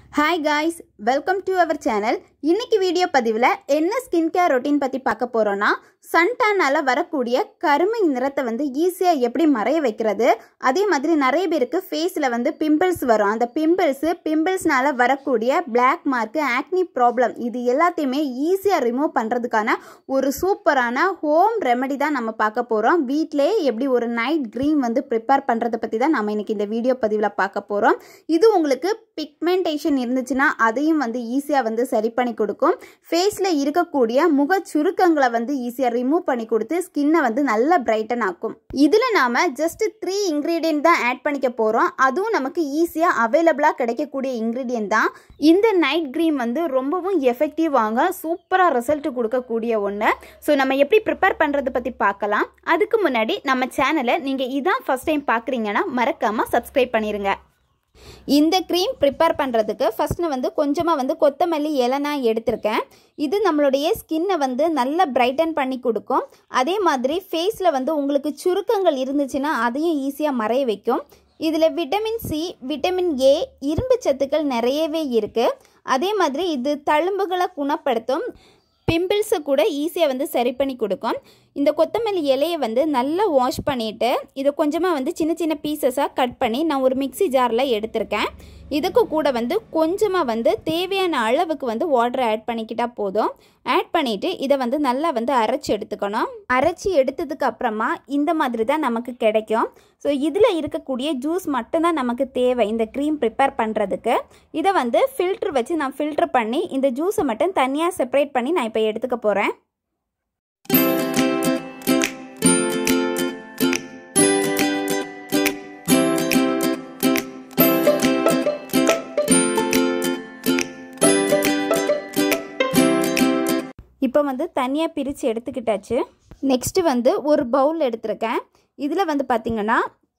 hi guys welcome to our channel இன்னைக்கு video பதிவில் என்ன ஸ்கின் கேர் ரொட்டீன் பற்றி பார்க்க போகிறோன்னா சன்டானால் வரக்கூடிய கருமை நிறத்தை வந்து ஈஸியாக எப்படி மறைய வைக்கிறது அதே மாதிரி நிறைய பேருக்கு ஃபேஸில் வந்து பிம்பிள்ஸ் வரும் அந்த பிம்பிள்ஸு பிம்பிள்ஸ்னால வரக்கூடிய பிளாக் மார்க்கு ஆக்னி ப்ராப்ளம் இது எல்லாத்தையுமே ஈஸியாக ரிமூவ் பண்ணுறதுக்கான ஒரு சூப்பரான ஹோம் ரெமெடி தான் நம்ம பார்க்க போகிறோம் வீட்டிலே எப்படி ஒரு நைட் க்ரீம் வந்து ப்ரிப்பேர் பண்ணுறதை பற்றி தான் நம்ம இன்னைக்கு இந்த வீடியோ பதிவில் பார்க்க போகிறோம் இது உங்களுக்கு பிக்மெண்டேஷன் இருந்துச்சுன்னா அதையும் வந்து ஈஸியாக வந்து சரி பண்ணி கொடுக்கும் ஃபேஸில் இருக்கக்கூடிய முக சுருக்கங்களை வந்து ஈஸியாக ரிமூவ் பண்ணி கொடுத்து ஸ்கின்னை வந்து நல்லா பிரைட்டன் ஆக்கும் இதில் நாம் ஜஸ்ட் த்ரீ இன்க்ரீடியன்ட் தான் ஆட் பண்ணிக்க போகிறோம் அதுவும் நமக்கு ஈஸியாக அவைலபிளாக கிடைக்கக்கூடிய இன்க்ரீடியன்ட் தான் இந்த நைட் க்ரீம் வந்து ரொம்பவும் எஃபெக்டிவாக சூப்பராக ரிசல்ட் கொடுக்கக்கூடிய ஒன்று ஸோ நம்ம எப்படி ப்ரிப்பேர் பண்ணுறதை பற்றி பார்க்கலாம் அதுக்கு முன்னாடி நம்ம சேனலை நீங்கள் இதான் ஃபஸ்ட் டைம் பார்க்குறீங்கன்னா மறக்காமல் சப்ஸ்கிரைப் பண்ணிடுங்க இந்த க்ரீம் ப்ரிப்பேர் பண்ணுறதுக்கு ஃபஸ்ட் நான் வந்து கொஞ்சமாக வந்து கொத்தமல்லி இலை நான் எடுத்திருக்கேன் இது நம்மளுடைய ஸ்கின்னை வந்து நல்லா பிரைட்டன் பண்ணி கொடுக்கும் அதே மாதிரி ஃபேஸில் வந்து உங்களுக்கு சுருக்கங்கள் இருந்துச்சுன்னா அதையும் ஈஸியாக மறைய வைக்கும் இதில் விட்டமின் சி விட்டமின் ஏ இரும்பு சத்துக்கள் நிறையவே இருக்குது அதே மாதிரி இது தழும்புகளை குணப்படுத்தும் பிம்பிள்ஸை கூட ஈஸியாக வந்து சரி பண்ணி கொடுக்கும் இந்த கொத்தமல்லி இலையை வந்து நல்லா வாஷ் பண்ணிவிட்டு இதை கொஞ்சமாக வந்து சின்ன சின்ன பீசஸாக கட் பண்ணி நான் ஒரு மிக்சி ஜாரில் எடுத்திருக்கேன் இதுக்கு கூட வந்து கொஞ்சமாக வந்து தேவையான அளவுக்கு வந்து வாட்டரை ஆட் பண்ணிக்கிட்டால் போதும் ஆட் பண்ணிவிட்டு இதை வந்து நல்லா வந்து அரைச்சி எடுத்துக்கணும் அரைச்சி எடுத்ததுக்கு அப்புறமா இந்த மாதிரி தான் நமக்கு கிடைக்கும் ஸோ இதில் இருக்கக்கூடிய ஜூஸ் மட்டும்தான் நமக்கு தேவை இந்த க்ரீம் ப்ரிப்பேர் பண்ணுறதுக்கு இதை வந்து ஃபில்ட்ரு வச்சு நான் ஃபில்ட்ரு பண்ணி இந்த ஜூஸை மட்டும் தனியாக செப்பரேட் பண்ணி நான் இப்போ எடுத்துக்க போகிறேன் இப்போ வந்து தனியாக பிரித்து எடுத்துக்கிட்டாச்சு நெக்ஸ்ட்டு வந்து ஒரு பவுல் எடுத்திருக்கேன் இதில் வந்து பார்த்திங்கன்னா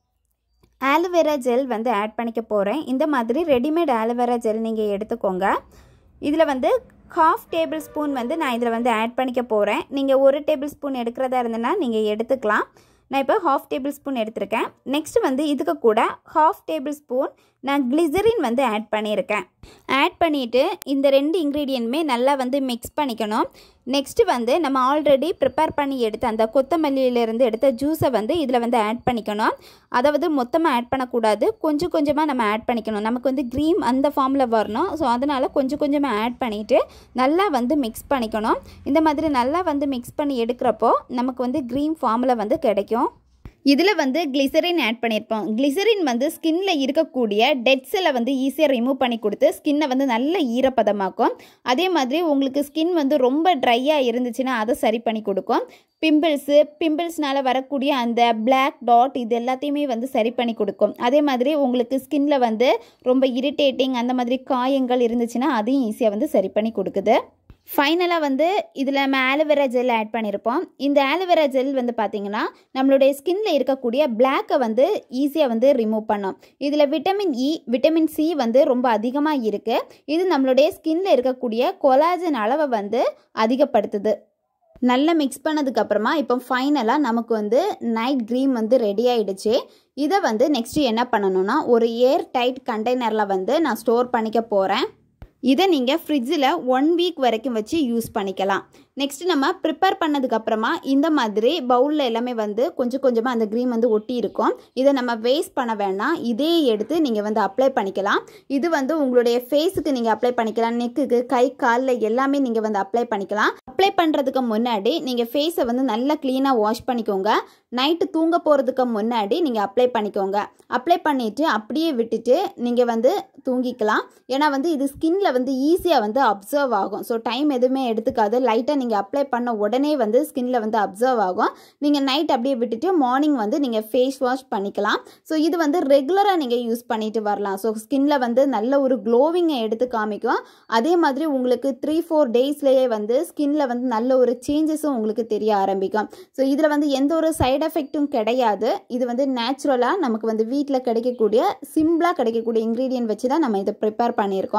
ஆலோவேரா ஜெல் வந்து ஆட் பண்ணிக்க போகிறேன் இந்த மாதிரி ரெடிமேட் ஆலோவேரா ஜெல் நீங்கள் எடுத்துக்கோங்க இதில் வந்து ஹாஃப் டேபிள் ஸ்பூன் வந்து நான் இதில் வந்து ஆட் பண்ணிக்க போகிறேன் நீங்கள் ஒரு டேபிள் ஸ்பூன் எடுக்கிறதா இருந்ததுன்னா நீங்கள் எடுத்துக்கலாம் நான் இப்போ ஹாஃப் டேபிள் ஸ்பூன் எடுத்திருக்கேன் நெக்ஸ்ட் வந்து இதுக்கு கூட ஹாஃப் டேபிள் ஸ்பூன் நான் கிளிசரின் வந்து ஆட் பண்ணியிருக்கேன் ஆட் பண்ணிவிட்டு இந்த ரெண்டு இன்க்ரீடியன்ட்மே நல்லா வந்து மிக்ஸ் பண்ணிக்கணும் நெக்ஸ்ட்டு வந்து நம்ம ஆல்ரெடி ப்ரிப்பேர் பண்ணி எடுத்த அந்த கொத்தமல்லியிலேருந்து எடுத்த ஜூஸை வந்து இதில் வந்து ஆட் பண்ணிக்கணும் அதாவது மொத்தமாக ஆட் பண்ணக்கூடாது கொஞ்சம் கொஞ்சமாக நம்ம ஆட் பண்ணிக்கணும் நமக்கு வந்து க்ரீம் அந்த ஃபார்மில் வரணும் ஸோ அதனால் கொஞ்சம் கொஞ்சமாக ஆட் பண்ணிவிட்டு நல்லா வந்து மிக்ஸ் பண்ணிக்கணும் இந்த மாதிரி நல்லா வந்து மிக்ஸ் பண்ணி எடுக்கிறப்போ நமக்கு வந்து க்ரீம் ஃபார்மில் வந்து கிடைக்கும் இதில் வந்து கிளிசரின் ஆட் பண்ணியிருப்போம் கிளிசரின் வந்து ஸ்கின்ல இருக்கக்கூடிய டெட் செல்லை வந்து ஈஸியாக ரிமூவ் பண்ணி கொடுத்து ஸ்கின்னை வந்து நல்ல ஈரப்பதமாக்கும் அதே மாதிரி உங்களுக்கு ஸ்கின் வந்து ரொம்ப ட்ரையாக இருந்துச்சுன்னா அதை சரி பண்ணி கொடுக்கும் பிம்பிள்ஸு பிம்பிள்ஸ்னால வரக்கூடிய அந்த பிளாக் டாட் இது எல்லாத்தையுமே வந்து சரி பண்ணி கொடுக்கும் அதே மாதிரி உங்களுக்கு ஸ்கின்ல வந்து ரொம்ப இரிட்டேட்டிங் அந்த மாதிரி காயங்கள் இருந்துச்சுன்னா அதையும் ஈஸியாக வந்து சரி பண்ணி கொடுக்குது ஃபைனலாக வந்து இதில் நம்ம ஆலோவேரா ஜெல் ஆட் பண்ணியிருப்போம் இந்த ஆலோவேரா ஜெல் வந்து பார்த்திங்கன்னா நம்மளுடைய ஸ்கின்ல இருக்கக்கூடிய பிளாக்கை வந்து ஈஸியாக வந்து ரிமூவ் பண்ணும் இதில் விட்டமின் இ விட்டமின் சி வந்து ரொம்ப அதிகமாக இருக்குது இது நம்மளுடைய ஸ்கின்ல இருக்கக்கூடிய கொலாஜன் அளவை வந்து அதிகப்படுத்துது நல்லா மிக்ஸ் பண்ணதுக்கப்புறமா இப்போ ஃபைனலாக நமக்கு வந்து நைட் க்ரீம் வந்து ரெடி ஆகிடுச்சு இதை வந்து நெக்ஸ்ட்டு என்ன பண்ணணும்னா ஒரு ஏர் டைட் கண்டெய்னரில் வந்து நான் ஸ்டோர் பண்ணிக்க போகிறேன் இதை நீங்கள் ஃப்ரிட்ஜில் ஒன் வீக் வரைக்கும் வச்சு யூஸ் பண்ணிக்கலாம் நெக்ஸ்ட் நம்ம ப்ரிப்பேர் பண்ணதுக்கப்புறமா இந்த மாதிரி பவுலில் எல்லாமே வந்து கொஞ்சம் கொஞ்சமாக அந்த க்ரீம் வந்து ஒட்டி இருக்கும் இதை நம்ம வேஸ்ட் பண்ண வேணாம் இதே எடுத்து நீங்கள் வந்து அப்ளை பண்ணிக்கலாம் இது வந்து உங்களுடைய ஃபேஸுக்கு நீங்கள் அப்ளை பண்ணிக்கலாம் நெக்குக்கு கை காலில் எல்லாமே நீங்கள் வந்து அப்ளை பண்ணிக்கலாம் அப்ளை பண்ணுறதுக்கு முன்னாடி நீங்கள் ஃபேஸை வந்து நல்லா க்ளீனாக வாஷ் பண்ணிக்கோங்க நைட்டு தூங்க போகிறதுக்கு முன்னாடி நீங்கள் அப்ளை பண்ணிக்கோங்க அப்ளை பண்ணிவிட்டு அப்படியே விட்டுட்டு நீங்கள் வந்து தூங்கிக்கலாம் ஏன்னா வந்து இது ஸ்கின்ல வந்து ஈஸியாக வந்து அப்சர்வ் ஆகும் ஸோ டைம் எதுவுமே எடுத்துக்காது லைட்டாக நீங்கள் அப்ளை பண்ண உடனே வந்து ஸ்கின்ல வந்து அப்சர்வ் ஆகும் நீங்கள் நைட் அப்படியே விட்டுட்டு மார்னிங் வந்து நீங்கள் ஃபேஸ் வாஷ் பண்ணிக்கலாம் ஸோ இது வந்து ரெகுலராக நீங்கள் யூஸ் பண்ணிட்டு வரலாம் ஸோ ஸ்கின்ல வந்து நல்ல ஒரு க்ளோவிங்கை எடுத்து காமிக்கும் அதே மாதிரி உங்களுக்கு த்ரீ ஃபோர் டேஸ்லேயே வந்து ஸ்கின்ல வந்து நல்ல ஒரு சேஞ்சஸும் உங்களுக்கு தெரிய ஆரம்பிக்கும் ஸோ இதில் வந்து எந்த ஒரு சைடு எஃபெக்ட்டும் கிடையாது இது வந்து நேச்சுரலாக நமக்கு வந்து வீட்டில் கிடைக்கக்கூடிய சிம்பிளாக கிடைக்கக்கூடிய இன்க்ரீடியன்ட் வச்சு தான் நம்ம இதை ப்ரிப்பேர் பண்ணியிருக்கோம்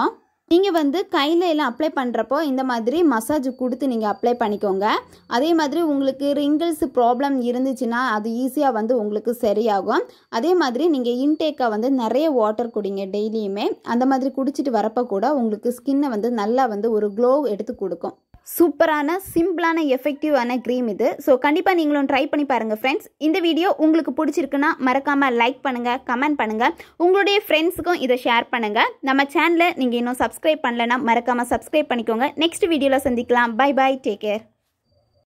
நீங்கள் வந்து கையில் எல்லாம் அப்ளை பண்ணுறப்போ இந்த மாதிரி மசாஜ் கொடுத்து நீங்கள் அப்ளை பண்ணிக்கோங்க அதே மாதிரி உங்களுக்கு ரிங்கிள்ஸ் ப்ராப்ளம் இருந்துச்சுன்னா அது ஈஸியாக வந்து உங்களுக்கு சரியாகும் அதே மாதிரி நீங்கள் இன்டேக்காக வந்து நிறைய வாட்டர் குடிங்க டெய்லியுமே அந்த மாதிரி குடிச்சிட்டு வரப்போ கூட உங்களுக்கு ஸ்கின்னை வந்து நல்லா வந்து ஒரு க்ளோ எடுத்து கொடுக்கும் சூப்பரான சிம்பிளான எஃபெக்டிவான க்ரீம் இது ஸோ கண்டிப்பாக நீங்களும் ட்ரை பண்ணி பாருங்கள் ஃப்ரெண்ட்ஸ் இந்த வீடியோ உங்களுக்கு பிடிச்சிருக்குன்னா மறக்காமல் லைக் பண்ணுங்கள் கமெண்ட் பண்ணுங்கள் உங்களுடைய ஃப்ரெண்ட்ஸுக்கும் இதை ஷேர் பண்ணுங்கள் நம்ம சேனலை நீங்கள் இன்னும் சப்ஸ்கிரைப் பண்ணலைன்னா மறக்காமல் சப்ஸ்கிரைப் பண்ணிக்கோங்க நெக்ஸ்ட் வீடியோவில் சந்திக்கலாம் பை பை டேக் கேர்